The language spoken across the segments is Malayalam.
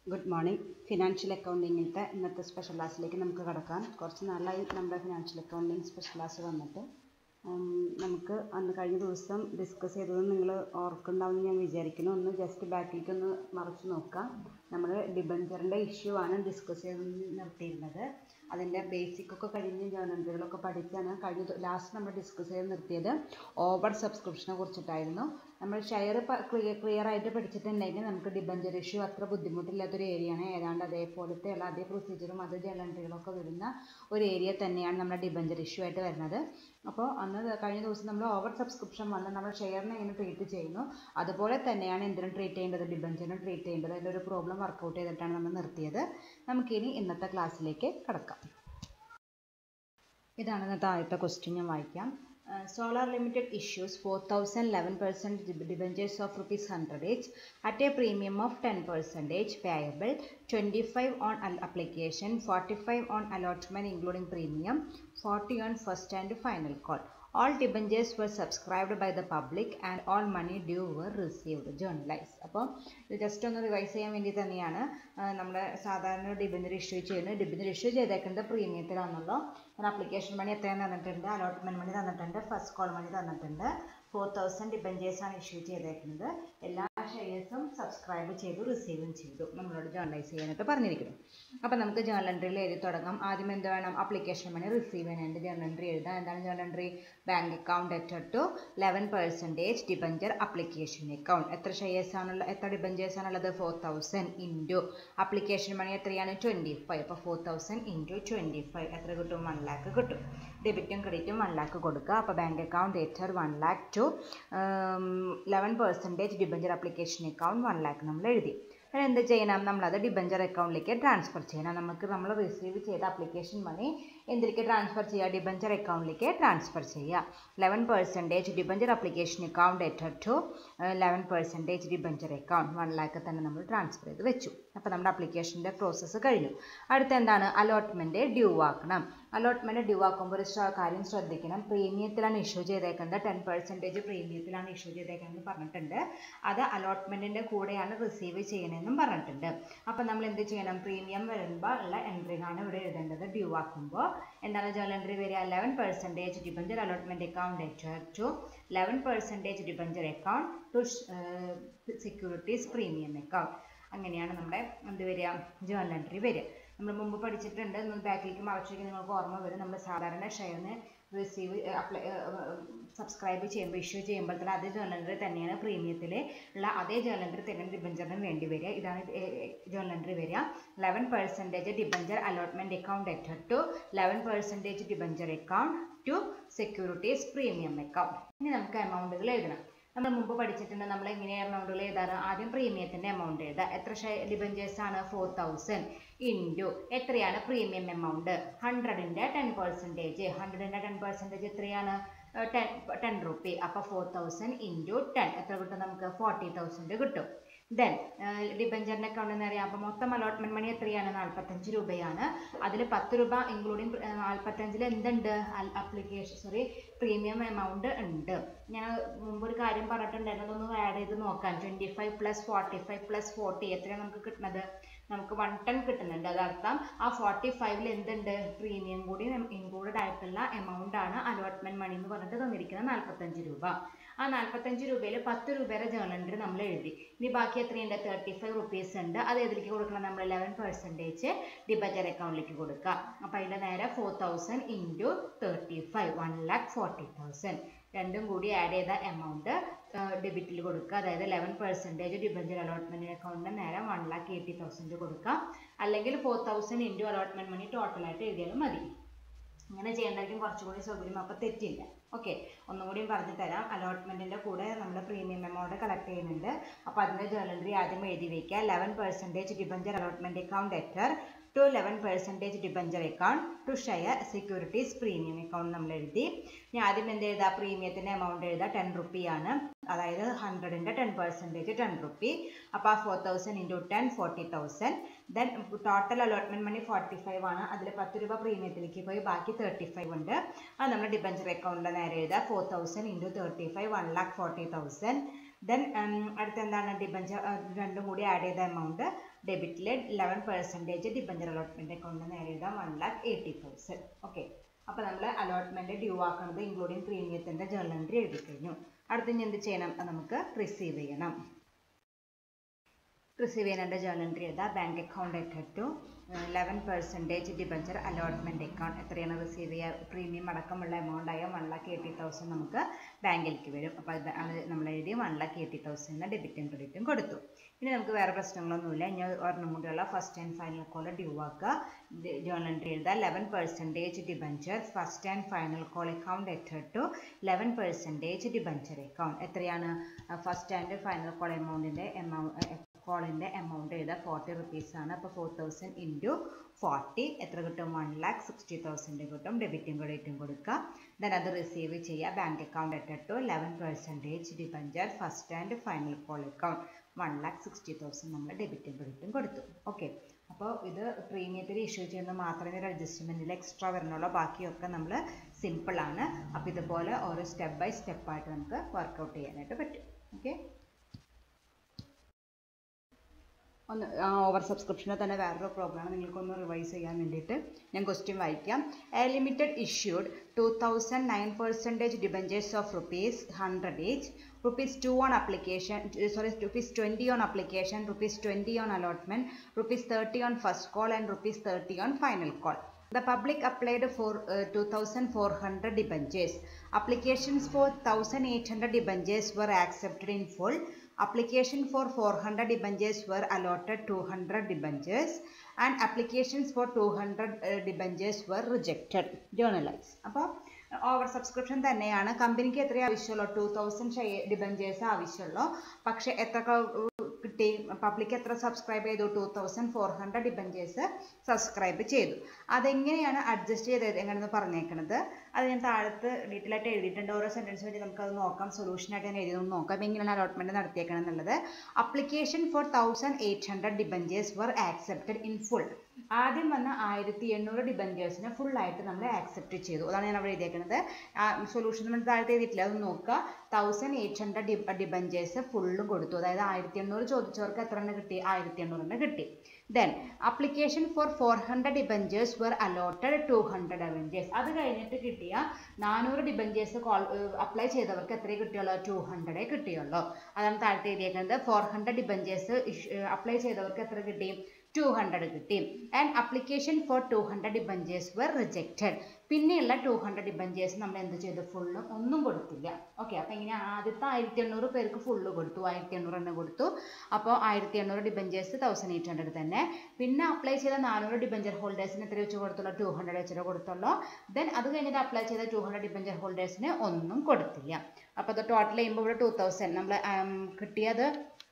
ഗുഡ് മോർണിംഗ് ഫിനാൻഷ്യൽ അക്കൗണ്ടിങ്ങിലത്തെ ഇന്നത്തെ സ്പെഷ്യൽ ക്ലാസ്സിലേക്ക് നമുക്ക് കടക്കാം കുറച്ച് നാളായി നമ്മുടെ ഫിനാൻഷ്യൽ അക്കൗണ്ടിങ് സ്പെഷ്യൽ ക്ലാസ് വന്നിട്ട് ഉം, നമുക്ക് അന്ന് കഴിഞ്ഞ ദിവസം ഡിസ്കസ് ചെയ്തത് നിങ്ങൾ ഓർക്കുന്നുണ്ടാവും ഞാൻ വിചാരിക്കുന്നു ഒന്ന് ജസ്റ്റ് ബാക്കിലേക്ക് ഒന്ന് മറിച്ച് നോക്കാം നമ്മൾ ഡിബഞ്ചറിൻ്റെ ഇഷ്യൂ ആണ് ഡിസ്കസ് ചെയ്ത് നിർത്തിയിരുന്നത് അതിൻ്റെ ബേസിക് ഒക്കെ കഴിഞ്ഞ് ജേർണലുകളൊക്കെ പഠിച്ചാണ് കഴിഞ്ഞ ലാസ്റ്റ് നമ്മൾ ഡിസ്കസ് ചെയ്ത് നിർത്തിയത് ഓവർ സബ്സ്ക്രിപ്ഷനെ കുറിച്ചിട്ടായിരുന്നു നമ്മൾ ഷെയർ ക്ലിയർ ആയിട്ട് പഠിച്ചിട്ടുണ്ടെങ്കിൽ നമുക്ക് ഡിബഞ്ചർ ഇഷ്യൂ അത്ര ബുദ്ധിമുട്ടില്ലാത്തൊരു ഏരിയയാണ് ഏതാണ്ട് അതേപോലത്തെ ഉള്ള അതേ പ്രൊസീജിയറും അതേ ജേർണലുകളൊക്കെ വരുന്ന ഒരു ഏരിയ തന്നെയാണ് നമ്മുടെ ഡിബഞ്ചർ ഇഷ്യൂ ആയിട്ട് വരുന്നത് അപ്പോൾ അന്ന് കഴിഞ്ഞ ദിവസം നമ്മൾ ഓവർ സബ്സ്ക്രിപ്ഷൻ വന്ന് നമ്മൾ ഷെയറിനെ എങ്ങനെ ട്രീറ്റ് ചെയ്യുന്നു അതുപോലെ തന്നെയാണ് എന്തിനും ട്രീറ്റ് ചെയ്യേണ്ടത് ഡിബഞ്ചറിനും ട്രീറ്റ് ചെയ്യേണ്ടത് അതിൻ്റെ ഒരു പ്രോബ്ലം വർക്കൗട്ട് ചെയ്തിട്ടാണ് നമ്മൾ നിർത്തിയത് നമുക്കിനി ഇന്നത്തെ ക്ലാസ്സിലേക്ക് കടക്കാം ഇതാണ് ഇന്നത്തെ ആദ്യത്തെ ക്വസ്റ്റ്യൻ ഞാൻ വായിക്കാം Solar Limited issues four thousand eleven percent debentures of rupees hundred each at a premium of ten percentage payable twenty five on application forty five on allotment including premium forty on first and final call all debentures were subscribed by the public and all money due were received journalized അപ്പോൾ ഇത് ജസ്റ്റ് ഒന്ന് റിവൈസ് ചെയ്യാൻ വേണ്ടി തന്നെയാണ് നമ്മൾ സാധാരണ ഡിബഞ്ചർ ഇഷ്യൂ ചെയ്യുന്നത് ഡിബഞ്ചർ ഇഷ്യൂ ചെയ്തേക്കുന്നത് പ്രീമിയത്തിലാണല്ലോ ഞാൻ അപ്ലിക്കേഷൻ മണി എത്രയാണ് തന്നിട്ടുണ്ട് അലോട്ട്മെൻറ്റ് മണി തന്നിട്ടുണ്ട് ഫസ്റ്റ് കോൾ മണി തന്നിട്ടുണ്ട് ഫോർ തൗസൻഡ് ഡിബഞ്ചേഴ്സ് ആണ് ഇഷ്യൂ ചെയ്തേക്കുന്നത് എല്ലാ ഷെയർസും സബ്സ്ക്രൈബ് ചെയ്തു റിസീവും ചെയ്തു നമ്മളോട് ജേർണലൈസ് ചെയ്യാനായിട്ട് പറഞ്ഞിരിക്കുന്നു അപ്പോൾ നമുക്ക് ജേർണൽ എൻട്രിയിൽ എഴുതി തുടങ്ങാം ആദ്യം എന്ത് വേണം അപ്ലിക്കേഷൻ മണി റിസീവ് ചെയ്യാനായിട്ട് ജേർണൽ എൻട്രി എഴുതാം എന്താണ് journal entry bank account debtor to eleven percentage debenture application account എത്ര ഷെയർസ് ആണുള്ളത് എത്ര ഡിബഞ്ചേഴ്സ് ആണുള്ളത് four thousand into application money എത്രയാണ് ട്വൻറ്റി ഫൈവ് അപ്പോൾ four thousand into twenty five എത്ര കിട്ടും വൺ ലാക്ക് കിട്ടും ഡെബിറ്റും ക്രെഡിറ്റും വൺ ലാക്ക് കൊടുക്കുക അപ്പോൾ bank account debtor one lakh to eleven percentage debenture application account one lakh നമ്മൾ എഴുതി പിന്നെ എന്ത് ചെയ്യണം നമ്മളത് ഡിബഞ്ചർ അക്കൗണ്ടിലേക്ക് ട്രാൻസ്ഫർ ചെയ്യണം നമുക്ക് നമ്മൾ റിസീവ് ചെയ്ത അപ്ലിക്കേഷൻ മണി എന്തിലേക്ക് ട്രാൻസ്ഫർ ചെയ്യുക ഡിബഞ്ചർ അക്കൗണ്ടിലേക്ക് ട്രാൻസ്ഫർ ചെയ്യുക eleven percentage debenture application account debtor to eleven percentage debenture account one lakh തന്നെ നമ്മൾ ട്രാൻസ്ഫർ ചെയ്ത് വെച്ചു അപ്പോൾ നമ്മുടെ അപ്ലിക്കേഷൻ്റെ പ്രോസസ്സ് കഴിഞ്ഞു അടുത്ത എന്താണ് അലോട്ട്മെൻറ്റ് ഡ്യൂ ആക്കണം അലോട്ട്മെൻറ്റ് ഡ്യൂ ആക്കുമ്പോൾ ഒരു ശ്ര- കാര്യം ശ്രദ്ധിക്കണം പ്രീമിയത്തിലാണ് ഇഷ്യൂ ചെയ്തേക്കുന്നത് ടെൻ പെർസെൻറ്റേജ് പ്രീമിയത്തിലാണ് ഇഷ്യൂ ചെയ്തേക്കുന്നത് പറഞ്ഞിട്ടുണ്ട് അത് അലോട്ട്മെൻറ്റിൻ്റെ കൂടെയാണ് റിസീവ് ചെയ്യണമെന്നും പറഞ്ഞിട്ടുണ്ട് അപ്പോൾ നമ്മൾ എന്ത് ചെയ്യണം പ്രീമിയം വരുമ്പോൾ ഉള്ള എൻട്രി ആണ് ഇവിടെ എഴുതേണ്ടത് ഡ്യൂ ആക്കുമ്പോൾ എന്താണ് ജേർണൽ എൻട്രി വരിക eleven percentage debenture allotment account debtor to eleven percentage debenture account to securities premium account അങ്ങനെയാണ് നമ്മുടെ എന്ത് വരിക ജേർണൽ എൻട്രി വരിക നമ്മൾ മുമ്പ് പഠിച്ചിട്ടുണ്ട് ഒന്ന് ബാക്കിലേക്ക് മറച്ചിരിക്കും നിങ്ങൾക്ക് ഓർമ്മ വരും നമ്മൾ സാധാരണ ഷെയറിന് റിസീവ് അപ്ലൈ സബ്സ്ക്രൈബ് ചെയ്യുമ്പോൾ ഇഷ്യൂ ചെയ്യുമ്പോൾ തന്നെ അതേ ജേർണൽ എൻട്രി തന്നെയാണ് പ്രീമിയത്തിൽ ഉള്ള അതേ ജേർണൽ എൻട്രി തന്നെ ഡിബഞ്ചറിന് വേണ്ടി വരിക ഇതാണ് ജേർണൽ എൻട്രി വരിക eleven percentage debenture allotment account debtor to eleven percentage debenture account to securities premium account ഇനി നമുക്ക് എമൗണ്ടുകൾ എഴുതണം നമ്മൾ മുമ്പ് പഠിച്ചിട്ടുണ്ട് നമ്മൾ എങ്ങനെയാണ് എമൗണ്ടുകൾ എഴുതാറ് ആദ്യം പ്രീമിയത്തിൻ്റെ എമൗണ്ട് എഴുതുക എത്ര ഡിബഞ്ചേഴ്സ് ആണ് ഫോർ തൗസൻഡ് ഇൻറ്റു എത്രയാണ് പ്രീമിയം എമൗണ്ട് ഹൺഡ്രഡിൻ്റെ ടെൻ പെർസെൻറ്റേജ് ഹൺഡ്രഡിൻ്റെ ടെൻ പെർസെൻറ്റേജ് എത്രയാണ് ടെൻ ടെൻ റുപ്പി അപ്പോൾ ഫോർ തൗസൻഡ് ഇൻറ്റു ടെൻ എത്ര കിട്ടും നമുക്ക് ഫോർട്ടി തൗസൻഡ് കിട്ടും ദെൻ ഡിബഞ്ചറിൻ്റെ അക്കൗണ്ട് എന്ന് പറയാം അപ്പോൾ മൊത്തം അലോട്ട്മെൻറ്റ് മണി എത്രയാണ് നാൽപ്പത്തഞ്ച് രൂപയാണ് അതിൽ പത്ത് രൂപ ഇൻക്ലൂഡിങ് നാൽപ്പത്തഞ്ചിൽ എന്തുണ്ട് അപ്ലിക്കേഷൻ സോറി പ്രീമിയം എമൗണ്ട് ഉണ്ട് ഞാൻ മുമ്പ് ഒരു കാര്യം പറഞ്ഞിട്ടുണ്ടായിരുന്നു അതൊന്ന് ആഡ് ചെയ്ത് നോക്കാം twenty five plus forty five plus forty എത്രയാണ് നമുക്ക് കിട്ടുന്നത് നമുക്ക് വൺ ടെൻ കിട്ടുന്നുണ്ട് അതർത്ഥം ആ ഫോർട്ടി ഫൈവിൽ എന്തുണ്ട് പ്രീമിയം കൂടി ഇൻക്ലൂഡഡ് ആയിട്ടുള്ള എമൗണ്ട് ആണ് അലോട്ട്മെന്റ് മണി എന്ന് പറഞ്ഞിട്ട് തന്നിരിക്കുന്നത് നാൽപ്പത്തഞ്ച് രൂപ ആ നാൽപ്പത്തഞ്ച് രൂപയിൽ പത്ത് രൂപയുടെ ജേർണൽ എൻട്രി നമ്മൾ എഴുതി ഇനി ബാക്കി എത്രയുണ്ട് തേർട്ടി ഫൈവ് റുപ്പീസ് ഉണ്ട് അത് ഏതിലേക്ക് കൊടുക്കണം നമ്മൾ ലെവൻ പെർസെൻറ്റേജ് ഡിബജർ അക്കൗണ്ടിലേക്ക് കൊടുക്കുക അപ്പോൾ അതിൻ്റെ നേരെ four thousand into thirty five one lakh forty thousand രണ്ടും കൂടി ആഡ് ചെയ്ത എമൗണ്ട് ഡെബിറ്റിൽ കൊടുക്കുക അതായത് ലെവൻ പെർസെൻറ്റേജ് ഡിബഞ്ചർ അലോട്ട്മെൻറ്റ് അക്കൗണ്ടിന് നേരെ വൺ ലാക്ക് എയ്റ്റി തൗസൻഡ് കൊടുക്കുക അല്ലെങ്കിൽ four thousand into allotment money ടോട്ടലായിട്ട് എഴുതിയാലും മതി ഇങ്ങനെ ചെയ്യേണ്ടതായിരിക്കും കുറച്ചുകൂടി സൗകര്യം അപ്പോൾ തെറ്റില്ല ഓക്കെ ഒന്നും കൂടിയും പറഞ്ഞു തരാം അലോട്ട്മെൻറ്റിൻ്റെ കൂടെ നമ്മൾ പ്രീമിയം എമൗണ്ട് കളക്ട് ചെയ്യുന്നുണ്ട് അപ്പോൾ അതിൻ്റെ ജേർണൽ ആദ്യം എഴുതി വയ്ക്കുക eleven percentage debenture allotment account debtor to eleven percentage debenture account to share securities premium account നമ്മൾ എഴുതി ഇനി ആദ്യം എന്ത് എഴുതുക പ്രീമിയത്തിൻ്റെ എമൗണ്ട് എഴുതുക ടെൻ റുപ്പിയാണ് അതായത് ഹൺഡ്രഡിൻ്റെ ടെൻ പെർസെൻറ്റേജ് ടെൻ റുപ്പി അപ്പോൾ ആ four thousand into ten forty thousand then total allotment money forty five ആണ് അതിൽ പത്ത് രൂപ പ്രീമിയത്തിലേക്ക് പോയി ബാക്കി തേർട്ടി ഫൈവ് ഉണ്ട് അത് നമ്മൾ ഡിബഞ്ചർ അക്കൗണ്ടിൽ നേരെ എഴുതുക four thousand into thirty five one lakh forty thousand then അടുത്ത എന്താണ് ഡിബഞ്ചർ രണ്ടും കൂടി ആഡ് ചെയ്ത എമൗണ്ട് ഡെബിറ്റിലെ ലെവൻ പെർസെൻറ്റേജ് ഡിബഞ്ചർ അലോട്ട്മെൻറ്റ് അക്കൗണ്ടിൽ നേരെ എഴുതാം one lakh eighty thousand okay അപ്പോൾ നമ്മൾ അലോട്ട്മെൻറ്റ് ഡ്യൂ ആക്കുന്നത് ഇൻക്ലൂഡിങ് പ്രീമിയത്തിൻ്റെ ജേർണൽ എൻട്രി എഴുതി കഴിഞ്ഞു അടുത്ത് ഇനി എന്ത് ചെയ്യണം അത് നമുക്ക് റിസീവ് ചെയ്യണം റിസീവ് ചെയ്യേണ്ട ജേർണൽ എൻട്രി എഴുതാം bank account debtor to eleven percentage debenture allotment account എത്രയാണ് റിസീവ് ചെയ്യുക പ്രീമിയം അടക്കമുള്ള എമൗണ്ട് ആയ വൺ ലാക്ക് എയ്റ്റി തൗസൻഡ് നമുക്ക് ബാങ്കിലേക്ക് വരും അപ്പോൾ അത് അത് നമ്മൾ എഴുതി വൺ ലാക്ക് എയ്റ്റി തൗസൻഡ് ഡെബിറ്റും ക്രെഡിറ്റും കൊടുത്തു ഇനി നമുക്ക് വേറെ പ്രശ്നങ്ങളൊന്നുമില്ല ഇനി ഒരെണ്ണം കൂടിയുള്ള first and final call due ആക്കുക ജേർണൽ എൻട്രി എഴുതുക eleven percentage debenture first and final call account debtor to eleven percentage debenture account എത്രയാണ് ഫസ്റ്റ് ആൻഡ് ഫൈനൽ കോൾ എമൗണ്ടിൻ്റെ എമൗണ്ട് കോളിൻ്റെ എമൗണ്ട് എഴുതുക ഫോർട്ടി റുപ്പീസ് ആണ് അപ്പോൾ ഫോർ തൗസൻഡ് ഇൻറ്റു ഫോർട്ടി എത്ര കിട്ടും വൺ ലാക്ക് സിക്സ്റ്റി തൗസൻഡ് കിട്ടും ഡെബിറ്റും ക്രെഡിറ്റും കൊടുക്കുക ദെൻ അത് റിസീവ് ചെയ്യുക bank account debtor to eleven percentage debenture first and final call account one lakh sixty thousand നമ്മൾ ഡെബിറ്റും ക്രെഡിറ്റും കൊടുത്തു ഓക്കെ അപ്പോൾ ഇത് പ്രീമിയത്തിൽ ഇഷ്യൂ ചെയ്യുന്നത് മാത്രമേ ഒരു അഡ്ജസ്റ്റ്മെൻറ്റിൽ എക്സ്ട്രാ വരണുള്ളൂ ബാക്കിയൊക്കെ നമ്മൾ സിമ്പിളാണ് അപ്പോൾ ഇതുപോലെ ഓരോ സ്റ്റെപ്പ് ബൈ സ്റ്റെപ്പായിട്ട് നമുക്ക് വർക്കൗട്ട് ചെയ്യാനായിട്ട് പറ്റും ഓക്കെ ഒന്ന് ഓവർ സബ്സ്ക്രിപ്ഷനിൽ തന്നെ വേറൊരു പ്രോഗ്രാം നിങ്ങൾക്കൊന്ന് റിവൈസ് ചെയ്യാൻ വേണ്ടിയിട്ട് ഞാൻ ക്വസ്റ്റ്യൻ വായിക്കാം A limited issued two thousand nine percentage debentures of rupees hundred each rupees two on application sorry rupees twenty on application rupees twenty on allotment rupees thirty on first call and rupees thirty on final call The public applied for uh, 2,400 debentures. Applications for 1,800 debentures were accepted in full. Application for 400 debentures were allotted 200 debentures and applications for 200 uh, debentures were rejected. Journalize. അപ്പോൾ ഓവർ സബ്സ്ക്രിപ്ഷൻ തന്നെയാണ് കമ്പനിക്ക് എത്ര ആവശ്യമുള്ളൂ ടു തൗസൻഡ് ഡിബഞ്ചേഴ്സ് ആവശ്യമുള്ളൂ പക്ഷെ എത്ര കിട്ടി പബ്ലിക് എത്ര സബ്സ്ക്രൈബ് ചെയ്തു two thousand four hundred debentures subscribe ചെയ്തു അതെങ്ങനെയാണ് അഡ്ജസ്റ്റ് ചെയ്തത് എങ്ങനെയെന്ന് പറഞ്ഞേക്കണത് അത് ഞാൻ താഴത്ത് ഡീറ്റെയിൽ ആയിട്ട് എഴുതിയിട്ടുണ്ട് ഓരോ സെൻറ്റൻസ് വെച്ച് നമുക്കത് നോക്കാം സൊല്യൂഷനായിട്ട് ഞാൻ എഴുതി നോക്കാം എങ്ങനെയാണ് അലോട്ട്മെൻറ്റ് നടത്തിയേക്കണം എന്നുള്ളത് application four thousand eight hundred debentures were accepted in full ആദ്യം വന്ന ആയിരത്തി എണ്ണൂറ് ഡിബഞ്ചേഴ്സിനെ ഫുള്ളായിട്ട് നമ്മൾ ആക്സെപ്റ്റ് ചെയ്തു അതാണ് ഞാൻ അവിടെ എഴുതിയേക്കുന്നത് സൊല്യൂഷൻ നമ്മൾ താഴത്തെ എഴുതിയിട്ടില്ല അത് നോക്കുക തൗസൻഡ് എയ്റ്റ് ഹൺഡ്രഡ് ഡി ഡിബഞ്ചേഴ്സ് ഫുള്ളും കൊടുത്തു അതായത് ആയിരത്തി എണ്ണൂറ് ചോദിച്ചവർക്ക് എത്ര എണ്ണം കിട്ടി ആയിരത്തി എണ്ണൂറിന് കിട്ടി then application for four hundred debentures were allotted two hundred debentures അത് കഴിഞ്ഞിട്ട് കിട്ടിയ നാനൂറ് ഡിബഞ്ചേഴ്സ് കോൾ അപ്ലൈ ചെയ്തവർക്ക് എത്രയേ കിട്ടിയുള്ളൂ ടു ഹൺഡ്രഡേ കിട്ടിയുള്ളൂ അതാണ് താഴത്തെ എഴുതിയേക്കുന്നത് ഫോർ ഹൺഡ്രഡ് ഡിബഞ്ചേഴ്സ് അപ്ലൈ ചെയ്തവർക്ക് എത്ര കിട്ടി ടു ഹൺഡ്രഡ് കിട്ടി and application for two hundred debentures were rejected പിന്നെയുള്ള ടു ഹൺഡ്രഡ് ഡിബഞ്ചേഴ്സ് നമ്മൾ എന്ത് ചെയ്തു ഫുള്ളും ഒന്നും കൊടുത്തില്ല ഓക്കെ അപ്പോൾ ഇങ്ങനെ ആദ്യത്തെ ആയിരത്തി എണ്ണൂറ് പേർക്ക് ഫുള്ള് കൊടുത്തു ആയിരത്തി എണ്ണൂറ് തന്നെ കൊടുത്തു അപ്പോൾ ആയിരത്തി എണ്ണൂറ് ഡിബഞ്ചേഴ്സ് തൗസൻഡ് എയ്റ്റ് ഹൺഡ്രഡ് തന്നെ പിന്നെ അപ്ലൈ ചെയ്ത നാനൂറ് ഡിബഞ്ചർ ഹോൾഡേഴ്സിന് എത്ര വെച്ച് കൊടുത്തുള്ളൂ ടു ഹൺഡ്രഡ് വെച്ചിട്ട് കൊടുത്തുള്ളൂ ദെൻ അത് കഴിഞ്ഞിട്ട് അപ്ലൈ ചെയ്ത ടു ഹൺഡ്രഡ് ഡിബഞ്ചർ ഹോൾഡേഴ്സിന് ഒന്നും കൊടുത്തില്ല അപ്പോൾ അത് ടോട്ടൽ ചെയ്യുമ്പോൾ ഇവിടെ ടു തൗസൻഡ് നമ്മൾ കിട്ടിയത്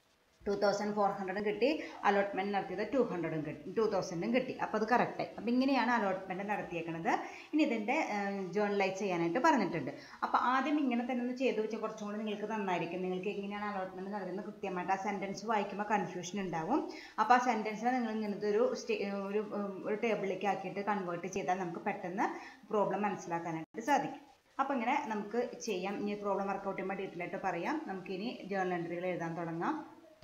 ടു തൗസൻഡ് ഫോർ ഹൺഡ്രഡും കിട്ടി അലോട്ട്മെൻറ്റ് നടത്തിയത് ടു ഹൺഡ്രഡും കിട്ടി ടു തൗസൻഡും കിട്ടി അപ്പോൾ അത് കറക്റ്റായി അപ്പോൾ ഇങ്ങനെയാണ് അലോട്ട്മെൻറ്റ് നടത്തിയേക്കുന്നത് ഇനി ഇതിൻ്റെ ജേർണലൈസ് ചെയ്യാനായിട്ട് പറഞ്ഞിട്ടുണ്ട് അപ്പോൾ ആദ്യം ഇങ്ങനെ തന്നെ ഒന്ന് ചെയ്ത് വെച്ചാൽ കുറച്ചും കൂടി നിങ്ങൾക്ക് നന്നായിരിക്കും നിങ്ങൾക്ക് എങ്ങനെയാണ് അലോട്ട്മെൻറ്റ് നടക്കുന്നത് കൃത്യമായിട്ട് ആ സെൻറ്റൻസ് വായിക്കുമ്പോൾ കൺഫ്യൂഷൻ ഉണ്ടാവും അപ്പോൾ ആ സെൻറ്റൻസിനെ നിങ്ങൾ ഇങ്ങനത്തെ ഒരു സ്റ്റേ ഒരു ഒരു ടേബിളിലേക്ക് ആക്കിയിട്ട് കൺവേർട്ട് ചെയ്താൽ നമുക്ക് പെട്ടെന്ന് പ്രോബ്ലം മനസ്സിലാക്കാനായിട്ട് സാധിക്കും അപ്പോൾ ഇങ്ങനെ നമുക്ക് ചെയ്യാം ഇനി പ്രോബ്ലം വർക്കൗട്ട് ചെയ്യുമ്പോൾ ഡീറ്റെയിൽ ആയിട്ട് പറയാം നമുക്കിനി ജേർണൽ എൻട്രികൾ എഴുതാൻ തുടങ്ങാം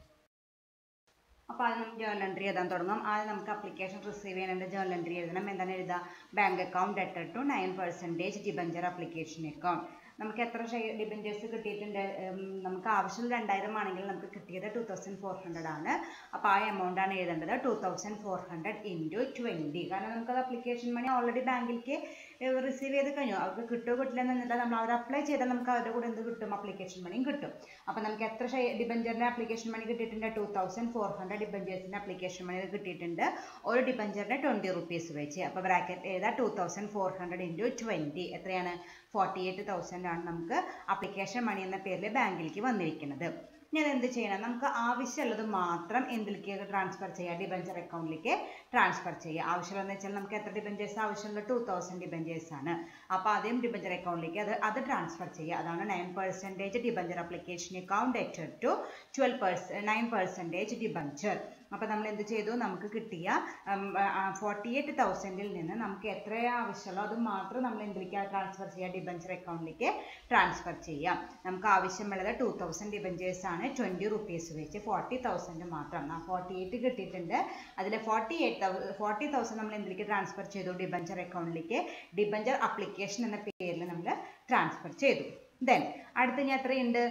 അപ്പോൾ അത് നമുക്ക് ജേർണൽ എൻട്രി എഴുതാൻ തുടങ്ങാം ആദ്യം നമുക്ക് അപ്ലിക്കേഷൻ റിസീവ് ചെയ്യാനുള്ള ജേർണൽ എൻട്രി എഴുതണം എന്താണ് എഴുതുക bank account debtor to nine percentage debenture application account നമുക്ക് എത്ര ഷെയർ ഡിബഞ്ചേഴ്സ് കിട്ടിയിട്ടുണ്ട് നമുക്ക് ആവശ്യം രണ്ടായിരം ആണെങ്കിൽ നമുക്ക് കിട്ടിയത് ടു തൗസൻഡ് ഫോർ ഹൺഡ്രഡ് ആണ് അപ്പോൾ ആ എമൗണ്ട് ആണ് എഴുതേണ്ടത് two thousand four hundred into twenty കാരണം നമുക്കത് അപ്ലിക്കേഷൻ മണി ഓൾറെഡി ബാങ്കിലേക്ക് റിസീവ് ചെയ്ത് കഴിഞ്ഞു അവർക്ക് കിട്ടുമോ കിട്ടില്ല എന്നില്ല നമ്മൾ അവർ അപ്ലൈ ചെയ്താൽ നമുക്ക് അവരുടെ കൂടെ എന്ത് കിട്ടും അപ്ലിക്കേഷൻ മണിയും കിട്ടും അപ്പോൾ നമുക്ക് എത്ര ഷെയർ ഡിബഞ്ചറിൻ്റെ അപ്ലിക്കേഷൻ മണി കിട്ടിയിട്ടുണ്ട് ടു തൗസൻഡ് ഫോർ ഹൺഡ്രഡ് ഡിബഞ്ചേഴ്സിൻ്റെ അപ്ലിക്കേഷൻ മണി കിട്ടിയിട്ടുണ്ട് ഒരു ഡിബഞ്ചറിന് ട്വൻറ്റി റുപ്പീസ് വെച്ച് അപ്പോൾ ബ്രാക്കറ്റ് എഴുതാം two thousand four hundred into twenty എത്രയാണ് ഫോർട്ടി എയ്റ്റ് തൗസൻഡ് ആണ് നമുക്ക് അപ്ലിക്കേഷൻ മണി എന്ന പേരിൽ ബാങ്കിലേക്ക് വന്നിരിക്കുന്നത് ഇനി അതെന്ത് ചെയ്യണം നമുക്ക് ആവശ്യമുള്ളത് മാത്രം എന്തിലേക്ക് ട്രാൻസ്ഫർ ചെയ്യുക ഡിബഞ്ചർ അക്കൗണ്ടിലേക്ക് ട്രാൻസ്ഫർ ചെയ്യുക ആവശ്യമുള്ളതെന്ന് വെച്ചാൽ നമുക്ക് എത്ര ഡിബഞ്ചേഴ്സ് ആവശ്യമുള്ള ടു തൗസൻഡ് ഡിബഞ്ചേഴ്സ് ആണ് അപ്പോൾ ആദ്യം ഡിബഞ്ചർ അക്കൗണ്ടിലേക്ക് അത് അത് ട്രാൻസ്ഫർ ചെയ്യുക അതാണ് nine percentage debenture application account debtor to twelve percent nine percentage debenture അപ്പോൾ നമ്മൾ എന്ത് ചെയ്തു നമുക്ക് കിട്ടിയ ഫോർട്ടി എയ്റ്റ് തൗസൻഡിൽ നിന്ന് നമുക്ക് എത്ര ആവശ്യമുള്ളോ അത് മാത്രം നമ്മൾ എന്തിലേക്ക് ട്രാൻസ്ഫർ ചെയ്യുക ഡിബഞ്ചർ അക്കൗണ്ടിലേക്ക് ട്രാൻസ്ഫർ ചെയ്യാം നമുക്ക് ആവശ്യമുള്ളത് ടു തൗസൻഡ് ഡിബഞ്ചേഴ്സ് ആണ് ട്വൻറ്റി റുപ്പീസ് വെച്ച് ഫോർട്ടി തൗസൻഡ് മാത്രം ആ ഫോർട്ടി എയ്റ്റ് കിട്ടിയിട്ടുണ്ട് അതിൽ ഫോർട്ടി എയ്റ്റ് ഫോർട്ടി തൗസൻഡ് നമ്മൾ എന്തിലേക്ക് ട്രാൻസ്ഫർ ചെയ്തു ഡിബഞ്ചർ അക്കൗണ്ടിലേക്ക് ഡിബഞ്ചർ അപ്ലിക്കേഷൻ എന്ന പേരിൽ നമ്മൾ ട്രാൻസ്ഫർ ചെയ്തു ദെൻ അടുത്ത ഇനി എത്രയുണ്ട്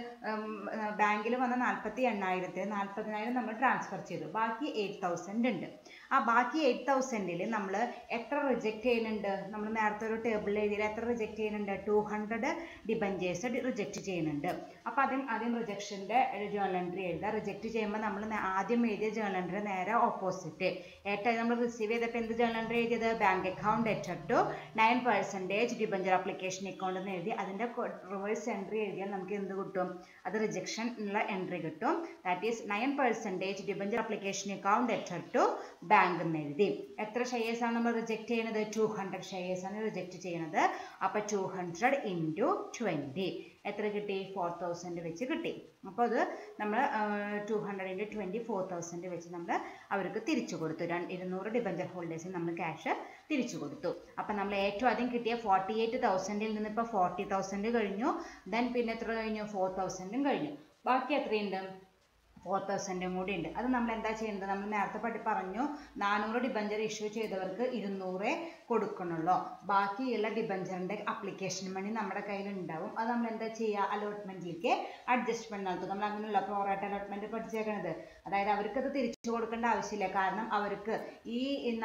ബാങ്കിൽ വന്ന നാൽപ്പത്തി എണ്ണായിരത്തി നാൽപ്പതിനായിരം നമ്മൾ ട്രാൻസ്ഫർ ചെയ്തു ബാക്കി എയ്റ്റ് തൗസൻഡ് ഉണ്ട് ആ ബാക്കി എയ്റ്റ് തൗസൻഡിൽ നമ്മൾ എത്ര റിജക്റ്റ് ചെയ്യുന്നുണ്ട് നമ്മൾ നേരത്തെ ഒരു ടേബിളിൽ എഴുതിയാൽ എത്ര റിജക്റ്റ് ചെയ്യുന്നുണ്ട് ടു ഹൺഡ്രഡ് ഡിബഞ്ചേഴ്സ് റിജക്റ്റ് ചെയ്യുന്നുണ്ട് അപ്പോൾ ആദ്യം ആദ്യം റിജക്ഷൻ്റെ ജേണൽ എൻട്രി എഴുതുക റിജക്റ്റ് ചെയ്യുമ്പോൾ നമ്മൾ ആദ്യം എഴുതിയ ജേണൽ എൻട്രി നേരെ ഓപ്പോസിറ്റ് ഏറ്റവും നമ്മൾ റിസീവ് ചെയ്തപ്പോൾ എന്ത് ജേണൽ എൻട്രി എഴുതിയത് bank account debtor to nine percentage debenture application account എന്ന് എഴുതി അതിൻ്റെ റിവേഴ്സ് എൻട്രി എഴുതിയാൽ നമുക്ക് എന്ത് കിട്ടും അത് റിജക്ഷൻ ഉള്ള എൻട്രി കിട്ടും that is nine percentage debenture application account debtor to bank എന്ന് എഴുതി എത്ര ഷെയർസ് ആണ് നമ്മൾ റിജക്റ്റ് ചെയ്യുന്നത് ടു ഹൺഡ്രഡ് ഷെയർസ് ആണ് റിജക്റ്റ് ചെയ്യുന്നത് അപ്പോൾ ടു ഹൺഡ്രഡ് ഇൻറ്റു ട്വൻറ്റി എത്ര കിട്ടി ഫോർ തൗസൻഡ് വെച്ച് കിട്ടി അപ്പോൾ അത് നമ്മൾ two hundred into twenty four thousand വെച്ച് നമ്മൾ അവർക്ക് തിരിച്ചു കൊടുത്തു രണ്ട് ഇരുന്നൂറ് ഡിബഞ്ചർ ഹോൾഡേഴ്സിന് നമ്മൾ ക്യാഷ് തിരിച്ചു കൊടുത്തു അപ്പം നമ്മൾ ഏറ്റവും ആദ്യം കിട്ടിയ ഫോർട്ടി എയ്റ്റ് തൗസൻഡിൽ നിന്ന് ഇപ്പോൾ ഫോർട്ടി തൗസൻഡ് കഴിഞ്ഞു ദെൻ പിന്നെ എത്ര കഴിഞ്ഞു ഫോർ തൗസൻഡും കഴിഞ്ഞു ബാക്കി എത്രയുണ്ട് ഫോർ തൗസൻഡും കൂടി ഉണ്ട് അത് നമ്മൾ എന്താ ചെയ്യുന്നത് നമ്മൾ നേരത്തെ പറ്റി പറഞ്ഞു നാനൂറ് ഡിബഞ്ചർ ഇഷ്യൂ ചെയ്തവർക്ക് ഇരുന്നൂറേ കൊടുക്കണുള്ളൂ ബാക്കിയുള്ള ഡിബഞ്ചറിൻ്റെ അപ്ലിക്കേഷൻ മണി നമ്മുടെ കയ്യിൽ ഉണ്ടാവും അത് നമ്മൾ എന്താ ചെയ്യുക അലോട്ട്മെൻറ്റിലേക്ക് അഡ്ജസ്റ്റ്മെൻറ്റ് നടത്തും നമ്മൾ അങ്ങനെയുള്ള പ്രോറേറ്റ് അലോട്ട്മെൻറ്റ് പഠിച്ചേക്കണത് അതായത് അവർക്കത് തിരിച്ചു കൊടുക്കേണ്ട ആവശ്യമില്ല കാരണം അവർക്ക് ഈ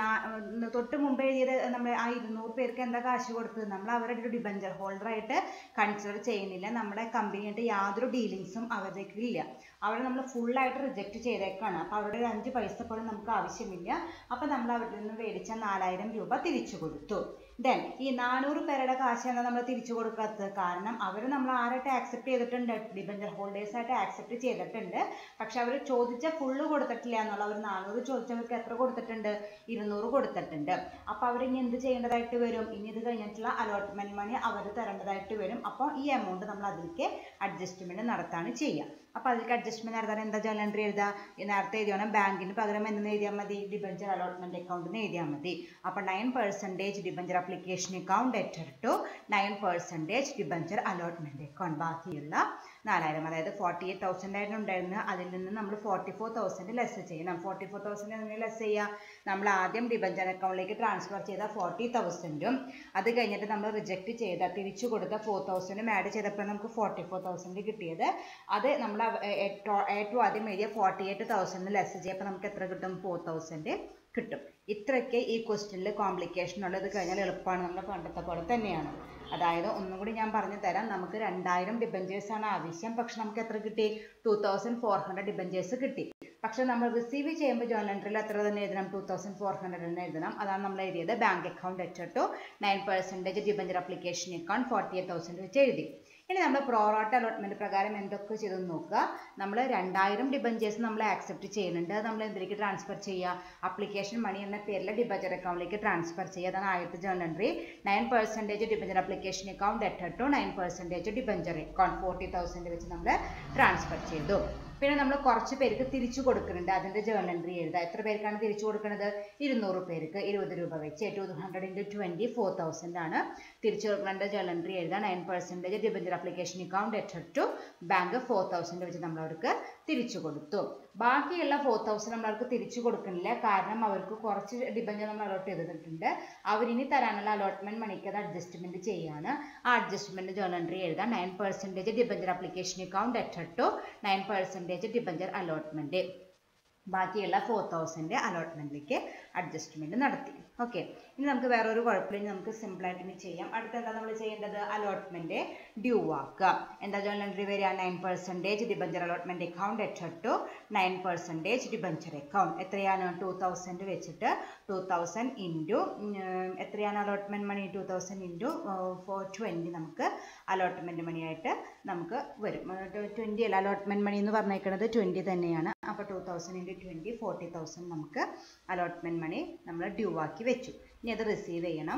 നാ- തൊട്ട് മുമ്പ് എഴുതിയത് നമ്മൾ ആ ഇരുന്നൂറ് പേർക്ക് എന്താ കാശ് കൊടുത്തത് നമ്മൾ അവരുടെ ഒരു ഡിബഞ്ചർ ഹോൾഡറായിട്ട് കൺസിഡർ ചെയ്യുന്നില്ല നമ്മുടെ കമ്പനിയായിട്ട് യാതൊരു ഡീലിങ്സും അവർക്ക് ഇല്ല അവരെ നമ്മൾ ഫുള്ളായിട്ട് റിജക്റ്റ് ചെയ്തേക്കാണ് അപ്പോൾ അവരുടെ ഒരു അഞ്ച് പൈസ പോലും നമുക്ക് ആവശ്യമില്ല അപ്പോൾ നമ്മൾ അവരിൽ നിന്ന് മേടിച്ച നാലായിരം രൂപ തിരിച്ചു കൊടുത്തു ദെൻ ഈ നാനൂറ് പേരുടെ കാശ് എന്താ നമ്മൾ തിരിച്ചു കൊടുക്കാത്തത് കാരണം അവർ നമ്മൾ ആരായിട്ട് ആക്സെപ്റ്റ് ചെയ്തിട്ടുണ്ട് ഡിബഞ്ചർ ഹോൾഡേഴ്സ് ആയിട്ട് ആക്സെപ്റ്റ് ചെയ്തിട്ടുണ്ട് പക്ഷെ അവർ ചോദിച്ച ഫുള്ള് കൊടുത്തിട്ടില്ല എന്നുള്ള അവർ നാനൂറ് ചോദിച്ചവർക്ക് എത്ര കൊടുത്തിട്ടുണ്ട് ഇരുന്നൂറ് കൊടുത്തിട്ടുണ്ട് അപ്പോൾ അവർ ഇനി എന്ത് ചെയ്യേണ്ടതായിട്ട് വരും ഇനി ഇത് കഴിഞ്ഞിട്ടുള്ള അലോട്ട്മെന്റ് മണി അവർ തരേണ്ടതായിട്ട് വരും അപ്പോൾ ഈ എമൗണ്ട് നമ്മൾ അതിലേക്ക് അഡ്ജസ്റ്റ്മെന്റ് നടത്താണ് ചെയ്യുക അപ്പോൾ അതിലേക്ക് അഡ്ജസ്റ്റ്മെന്റ് നടത്താൻ എന്താ ജേണൽ എൻട്രി എഴുതുക ഈ നേരത്തെ എഴുതിയോണം ബാങ്കിന് പകരം എന്തെന്ന് എഴുതിയാൽ മതി ഡിബഞ്ചർ അലോട്ട്മെന്റ് അക്കൗണ്ടിന് എഴുതിയാൽ മതി അപ്പോൾ nine percentage debenture application account debtor to nine percentage debenture allotment account ബാക്കിയുള്ള നാലായിരം അതായത് ഫോർട്ടി എയ്റ്റ് തൗസൻഡ് ആയിരുന്നു ഉണ്ടായിരുന്നത് അതിൽ നിന്ന് നമ്മൾ ഫോർട്ടി ഫോർ തൗസൻഡ് ലെസ് ചെയ്യണം ഫോർട്ടി ഫോർ തൗസൻഡ് എങ്ങനെ ലെസ് ചെയ്യുക നമ്മൾ ആദ്യം ഡിബഞ്ചർ അക്കൗണ്ടിലേക്ക് ട്രാൻസ്ഫർ ചെയ്ത ഫോർട്ടി തൗസൻഡും അത് കഴിഞ്ഞിട്ട് നമ്മൾ റിജക്റ്റ് ചെയ്ത തിരിച്ചു കൊടുത്ത ഫോർ തൗസൻഡും ആഡ് ചെയ്തപ്പോൾ നമുക്ക് ഫോർട്ടി ഫോർ തൗസൻഡ് കിട്ടിയത് അത് നമ്മൾ അവ- ഏ- ഏറ്റവും ഏറ്റവും ആദ്യം എഴുതിയ ഫോർട്ടി എയ്റ്റ് തൗസൻഡ് ലെസ് ചെയ്യുമ്പോൾ നമുക്ക് എത്ര കിട്ടും ഫോർ തൗസൻഡ് കിട്ടും ഇത്രയൊക്കെ ഈ ക്വസ്റ്റ്യനിൽ കോംപ്ലിക്കേഷൻ ഉള്ളത് കഴിഞ്ഞാൽ എളുപ്പമാണ് നമ്മൾ പണ്ടത്തെ പോലെ തന്നെയാണ് അതായത് ഒന്നും കൂടി ഞാൻ പറഞ്ഞു തരാം നമുക്ക് രണ്ടായിരം ഡിബഞ്ചേഴ്സ് ആണ് ആവശ്യം പക്ഷെ നമുക്ക് എത്ര കിട്ടി two thousand four hundred debentures കിട്ടി പക്ഷെ നമ്മൾ റിസീവ് ചെയ്യുമ്പോൾ ജോൺ എൻട്രിയിൽ എത്ര തന്നെ എഴുതണം ടു തൗസൻഡ് ഫോർ ഹൺഡ്രഡ് തന്നെ എഴുതണം അതാണ് നമ്മൾ എഴുതിയത് bank account debtor to nine percentage debenture application account forty eight thousand വെച്ച് എഴുതി ഇനി നമ്മൾ പ്രോറോട്ട അലോട്ട്മെന്റ് പ്രകാരം എന്തൊക്കെ ചെയ്തെന്ന് നോക്കുക നമ്മൾ രണ്ടായിരം ഡിബഞ്ചേഴ്സ് നമ്മൾ ആക്സെപ്റ്റ് ചെയ്യുന്നുണ്ട് അത് നമ്മൾ എന്തിലേക്ക് ട്രാൻസ്ഫർ ചെയ്യുക അപ്ലിക്കേഷൻ മണി എന്ന പേരിൽ ഡിബഞ്ചർ അക്കൗണ്ടിലേക്ക് ട്രാൻസ്ഫർ ചെയ്യുക അതാണ് ആദ്യത്തെ journal entry nine percentage debenture application account debtor to nine percentage debenture account forty thousand വെച്ച് നമ്മൾ ട്രാൻസ്ഫർ ചെയ്തു പിന്നെ നമ്മൾ കുറച്ച് പേർക്ക് തിരിച്ചു കൊടുക്കുന്നുണ്ട് അതിൻ്റെ ജേണൽ എൻട്രി എഴുതുക എത്ര പേർക്കാണ് തിരിച്ചു കൊടുക്കുന്നത് ഇരുന്നൂറ് പേർക്ക് ഇരുപത് രൂപ വെച്ച് two hundred into twenty four thousand ആണ് തിരിച്ചു കൊടുക്കേണ്ട ജേണൽ എൻട്രി എഴുതുക nine percentage debenture application account debtor to bank four thousand വെച്ച് നമ്മൾ അവർക്ക് തിരിച്ചു കൊടുത്തു ബാക്കിയുള്ള ഫോർ തൗസൻഡ് നമ്മൾ അവർക്ക് തിരിച്ചു കൊടുക്കുന്നില്ല കാരണം അവർക്ക് കുറച്ച് ഡിബഞ്ചർ നമ്മൾ അലോട്ട് ചെയ്തിട്ടുണ്ട് അവരിനി തരാനുള്ള അലോട്ട്മെന്റ് മണിക്ക് അത് അഡ്ജസ്റ്റ്മെന്റ് ചെയ്യാണ് ആ അഡ്ജസ്റ്റ്മെന്റ് ജേണൽ എൻട്രി എഴുതാം nine percentage debenture application account debtor to nine percentage debenture allotment ബാക്കിയുള്ള ഫോർ തൗസൻഡ് അലോട്ട്മെന്റിലേക്ക് അഡ്ജസ്റ്റ്മെന്റ് നടത്തി ഓക്കെ ഇനി നമുക്ക് വേറൊരു കുഴപ്പമില്ല നമുക്ക് സിമ്പിളായിട്ട് ഇനി ചെയ്യാം അടുത്ത എന്താ നമ്മൾ ചെയ്യേണ്ടത് അലോട്ട്മെന്റ് ഡ്യൂ ആക്കുക എന്താ ജേണൽ എൻട്രി വരിക nine percentage debenture allotment account debtor to nine percentage debenture account എത്രയാണ് ടു തൗസൻഡ് വെച്ചിട്ട് ടു തൗസൻഡ് ഇൻറ്റു എത്രയാണ് allotment money two thousand into four twenty നമുക്ക് അലോട്ട്മെന്റ് മണിയായിട്ട് നമുക്ക് വരും ട്വൻറ്റി അല്ല അലോട്ട്മെന്റ് മണി എന്ന് പറഞ്ഞേക്കുന്നത് ട്വൻറ്റി തന്നെയാണ് അപ്പോൾ two thousand into twenty forty thousand നമുക്ക് അലോട്ട്മെന്റ് മണി നമ്മൾ ഡ്യൂ ആക്കി വെച്ചു ഇനി അത് റിസീവ് ചെയ്യണം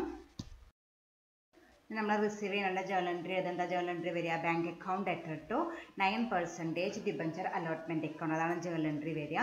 നമ്മൾ റിസീവ് ചെയ്യാനുള്ള ജേണൽ എൻട്രി ഏതെന്താ ജേണൽ എൻട്രി വരിക bank account debtor to nine percentage debenture allotment account അതാണ് ജേണൽ എൻട്രി വരിക